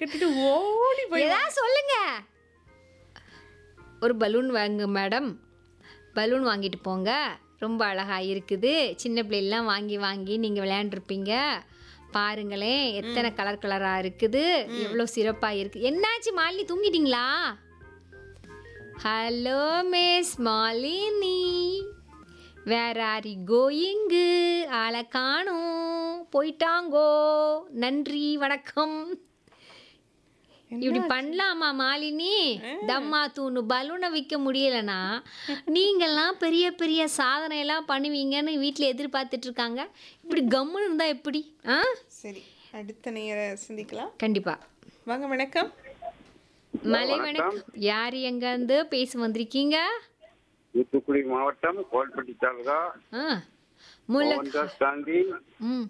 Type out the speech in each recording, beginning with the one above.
கட்டிட்டு ஓடி போய் ஏதாவது சொல்லுங்க ஒரு பலூன் வாங்க மேடம் பலூன் வாங்கிட்டு போங்க ரொம்ப அழகா இருக்குது சின்ன பிள்ளைலாம் வாங்கி வாங்கி நீங்கள் விளையாண்டுருப்பீங்க பாருங்களேன் எத்தனை கலர் கலராக இருக்குது எவ்வளோ சிறப்பாக இருக்குது என்னாச்சு மாலினி தூங்கிட்டீங்களா hello miss Malini where are you கோயிங்கு ஆளை காணும் போயிட்டாங்கோ நன்றி வணக்கம் இப்படி பண்ணலாமா மாலினி தம்மா தூணு பலூனை விற்க முடியலனா நீங்கள்லாம் பெரிய பெரிய சாதனை எல்லாம் பண்ணுவீங்கன்னு வீட்டில் எதிர்பார்த்துட்டு இருக்காங்க இப்படி கம்முன்னு இருந்தா எப்படி ஆ சரி அடுத்த நேர சிந்திக்கலாம் கண்டிப்பா வாங்க வணக்கம் மலை வணக்கம் யார் எங்கேருந்து பேச வந்திருக்கீங்க தூத்துக்குடி மாவட்டம் கோல்பட்டி தாலுகா ஆ முல்லை மோகன்தாஸ் காந்தி ம்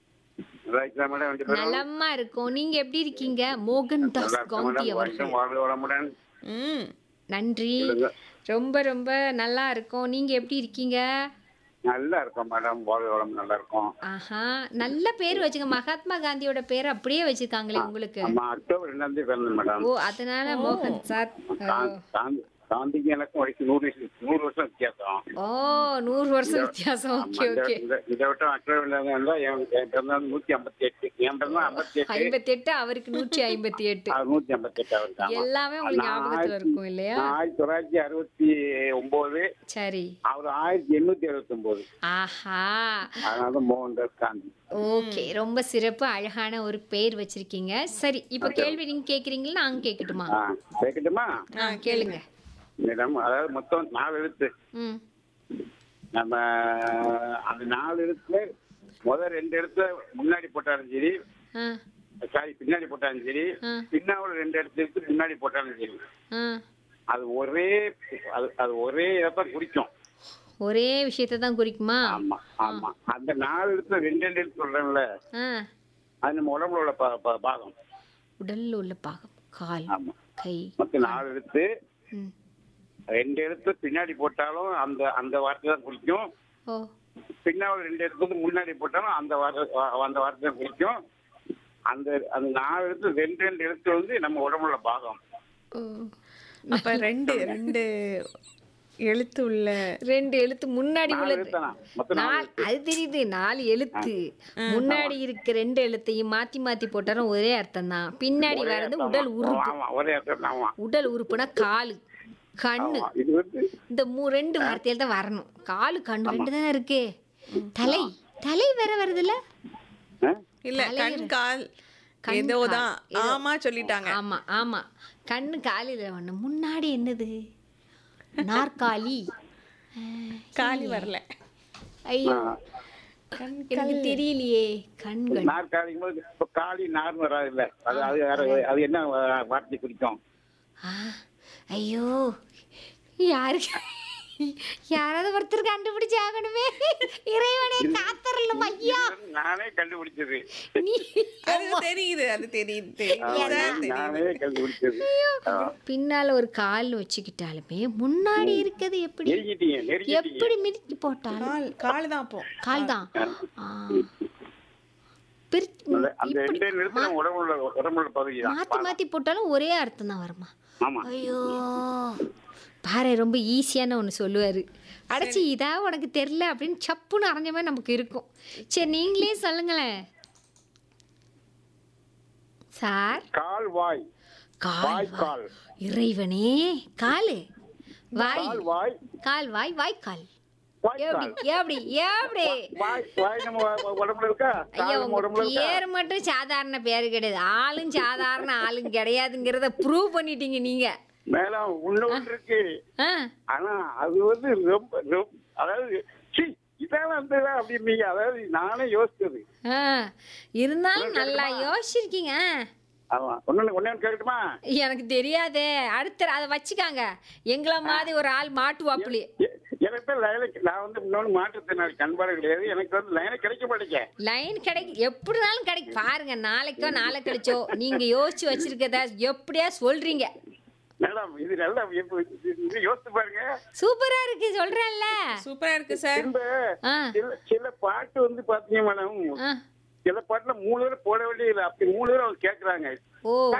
ராஜா மேடம் ரெண்டு பேரும் நலமா இருக்கும் நீங்க எப்படி இருக்கீங்க மோகன் தாஸ் நல்லா இருக்க காந்தி மேடம் அவர்கள் வாழ்க்கை வாழ்க வளமுடன் ம் நன்றி ரொம்ப ரொம்ப நல்லா இருக்கும் நீங்க எப்படி இருக்கீங்க நல்லா இருக்கோம் மேடம் வாழ்க வளம் நல்லா இருக்கும் ஆஹா நல்ல பேர் வச்சுங்க மகாத்மா காந்தியோட பேர் அப்படியே வச்சிருக்காங்களே உங்களுக்கு ஆமா அக்டோபர் ரெண்டாம் தேதி பிறந்தேன் மேடம் ஓ அதனால மோகன் சார் கா- காந்தி- காந்திக்கு எனக்கும் வயசு நூறு வயசு நூறு வருஷம் வித்தியாசம் ஓ நூறு வருஷம் வித்தியாசம் ஆமா, ஓகே இந்த- ஓகே இந்த- இதை விட்டு அக்டோபர் இருந்தா என் என் பிறந்தது நூத்தி ஐம்பத்தி எட்டு என் பிறந்தது ஐம்பத்தி எட்டு ஐம்பத்தி எட்டு அவருக்கு நூற்றி ஐம்பத்தி எட்டு அது நூத்தி ஐம்பத்தி எட்டு அவருக்கு ஆமா. எல்லாமே உங்களுக்கு நான் ஞாபகத்துல ஆயிரத்தி- இருக்கும் இல்லையா நான் ஆயிரத்தி தொள்ளாயிரத்தி அறுபத்தி ஒன்பது சரி அவர் ஆயிரத்தி எண்ணூத்தி அறுபத்தி ஒன்பது ஆஹா அதனால மோகன்தாஸ் காந்தி ஓகே ரொம்ப சிறப்பு அழகான ஒரு பேர் வச்சிருக்கீங்க சரி இப்போ கேள்வி நீங்க கேக்குறீங்களா நாங்க கேட்கட்டுமா ஆ கேட்கட்டுமா ஆ கேளுங்க மேடம் அதாவது மொத்தம் நாலு எழுத்து ம் நம்ம அந்த நாலு எழுத்துல முதல் ரெண்டு எழுத்துல முன்னாடி போட்டாலும் சரி ஆ சாரி பின்னாடி போட்டாலும் சரி ஆ. பின்னாவில் ரெண்டு இடத்துல எடுத்து முன்னாடி போட்டாலும் சரி ஆ அது ஒரே அது அது ஒரே இதான் குறிக்கும் ஒரே விஷயத்தை தான் குறிக்குமா ஆமா ஆமா அந்த நாலு எழுத்துல ரெண்டு ரெண்டு எழுத்து சொல்றேன்ல ஆ அது நம்ம உடம்புல உள்ள பா- பா- பாகம் உடல்ல உள்ள பாகம் கால் ஆமா கை மொத்தம் நாலு எழுத்து ம் ரெண்டு எழுத்து பின்னாடி போட்டாலும் அந்த அந்த வார்த்தை தான் குறிக்கும் ஓ பின்னாவில் ரெண்டு எழுத்து வந்து முன்னாடி போட்டாலும் அந்த வார்த்தை அந்த வார்த்தை தான் குறிக்கும் அந்த அந்த நாலு எழுத்து ரெண்டு ரெண்டு எழுத்து வந்து நம்ம உடம்புல பாகம் ஓ. அப்ப ரெண்டு ரெண்டு எழுத்து உள்ள ரெண்டு எழுத்து முன்னாடி நாலு உள்ளது எழுத்தானா? மொத்தம் நாலு நாலு அது தெரியுது நாலு எழுத்து முன்னாடி இருக்க ரெண்டு எழுத்தையும் மாத்தி மாத்தி போட்டாலும் ஒரே அர்த்தம் தான் பின்னாடி ஒரே வர்றது அர்த்தம். உடல் உறுப்பு ஆமா ஒரே அர்த்தம் ஆமா உடல் உறுப்புனா காலு கண்ணு ஆமா. இது வந்து இந்த மூ ரெண்டு வார்த்தையில தான் வரணும் காலு கண்ணு ரெண்டு தானே இருக்கு தலை தலை வேற வருதுல்ல ஆ? இல்ல கண் கால் கண் ஏதோதான் கால், ஏதோ. ஆமா சொல்லிட்டாங்க ஆமா ஆமா கண்ணு காலில் ஒண்ணு முன்னாடி என்னது நாற்காலி அஹ், காலி வரல ஐயோ ஆ. கண் எனக்கு தெரியலையே கண்கள் நாற்காலிக்கும் போது இப்ப காலி நார்னு வராது இல்ல அது அது வேற அது என்ன வா- வார்த்தை குறிக்கும் ஆ, ஐயோ யாருக்கு யாராவது ஒருத்தர் கண்டுபிடிச்சு ஆகணுமே இறைவனே காத்தரல ஐயா நானே கண்டுபிடிச்சது நீ அது தெரியுது அது தெரியுது தெரியுது ஆமா, சார், தெரியுது நானே கண்டுபிடிச்சது ஆ. பின்னால ஒரு கால் வச்சுக்கிட்டாலுமே முன்னாடி இருக்கிறது எப்படி நெருங்கிட்டீங்க நெருங்கிட்டீங்க எப்படி மிதிச்சு போட்டாலும் கால் கால் தான் அப்போ கால் தான் ஆ. பிரிச்சு- அந்த அந்த இப்படி ரெண்டே நிறுத்தின உடம்புல உடம்புல பகுதி தான் மாத்தி மாத்தி போட்டாலும் ஒரே அர்த்தம் தான் வருமா ஆமா ஐயோ பாரு ரொம்ப ஈஸியான ஒன்று சொல்லுவார் அடைச்சி இதா உனக்கு தெரில அப்படின்னு சப்புன்னு அரைஞ்ச மாதிரி நமக்கு இருக்கும் சரி நீங்களே சொல்லுங்களேன் சார் கால் வாய் கால் வாய் வாய். கால் இறைவனே காலு வாய் கால் வாய் கால் வாய் வாய்க்கால் வாய் எப்படி கால் எப்படி எப்படி வாய் வாய் நம்ம உ- உடம்புல இருக்கா ஐயா கால் நம்ம உங்க உடம்புல இருக்கா பேர் மட்டும் சாதாரண பேர் கிடையாது ஆளும் சாதாரண ஆளும் கிடையாதுங்கிறத ப்ரூவ் பண்ணிட்டீங்க நீங்க மேலும் இன்னொன்று இருக்கு ஆ ஆனா அது வந்து ரொம்ப ரொம்ப அதாவது சி இதான அந்த அப்படின்னீங்க அதாவது நானே யோசிச்சது ஆ இருந்தாலும் நல்லா யோசிச்சிருக்கீங்க ஆமா ஒன்னு ஒன்னே கேட்கட்டுமா எனக்கு தெரியாதே அடுத்த அதை வச்சுக்காங்க எங்களை மாதிரி ஒரு ஆள் மாட்டுவாப்புலி எ- எனக்கு தான் லைன நான் வந்து இன்னொன்று மாற்றுத்திறனாளி கண்பாடு கிடையாது எனக்கு வந்து லைனை கிடைக்க மாட்டேங்க லைன் கிடைக்கு எப்படினாலும் கிடைக்கும் பாருங்க நாளைக்கோ நாளை கழிச்சோ நீங்க யோசிச்சு வச்சிருக்கதா எப்படியா சொல்றீங்க மேடம் இது நல்லா இப்ப இது- இது யோசிச்சு பாருங்க சூப்பரா இருக்கு சொல்றேன்ல சூப்பரா இருக்கு சார் இந்த ஆ சில சில பாட்டு வந்து பாத்தீங்க மேடம் ஆ சில பாட்டுல மூணு தடவை போட வேண்டியது அப்படி மூணு தடவை அவங்க கேக்குறாங்க ஓ